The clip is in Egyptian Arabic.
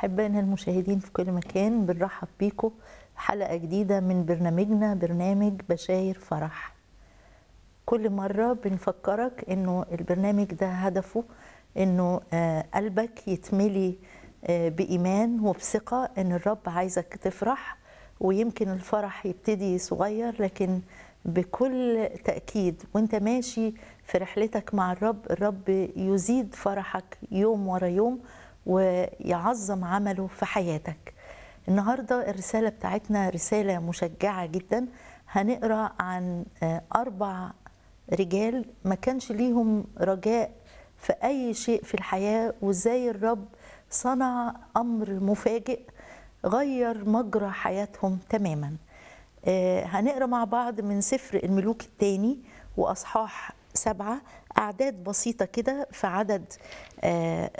أحبائنا المشاهدين في كل مكان بنرحب بيكم حلقة جديدة من برنامجنا برنامج بشاير فرح كل مرة بنفكرك إنه البرنامج ده هدفه إنه آه، قلبك يتملي آه، بإيمان وبثقة إن الرب عايزك تفرح ويمكن الفرح يبتدي صغير لكن بكل تأكيد وانت ماشي في رحلتك مع الرب الرب يزيد فرحك يوم ورا يوم ويعظم عمله في حياتك النهاردة الرسالة بتاعتنا رسالة مشجعة جدا هنقرأ عن آه، أربع رجال ما كانش ليهم رجاء في أي شيء في الحياة وإزاي الرب صنع أمر مفاجئ غير مجرى حياتهم تماما آه، هنقرا مع بعض من سفر الملوك الثاني واصحاح سبعه اعداد بسيطه كده في عدد آه،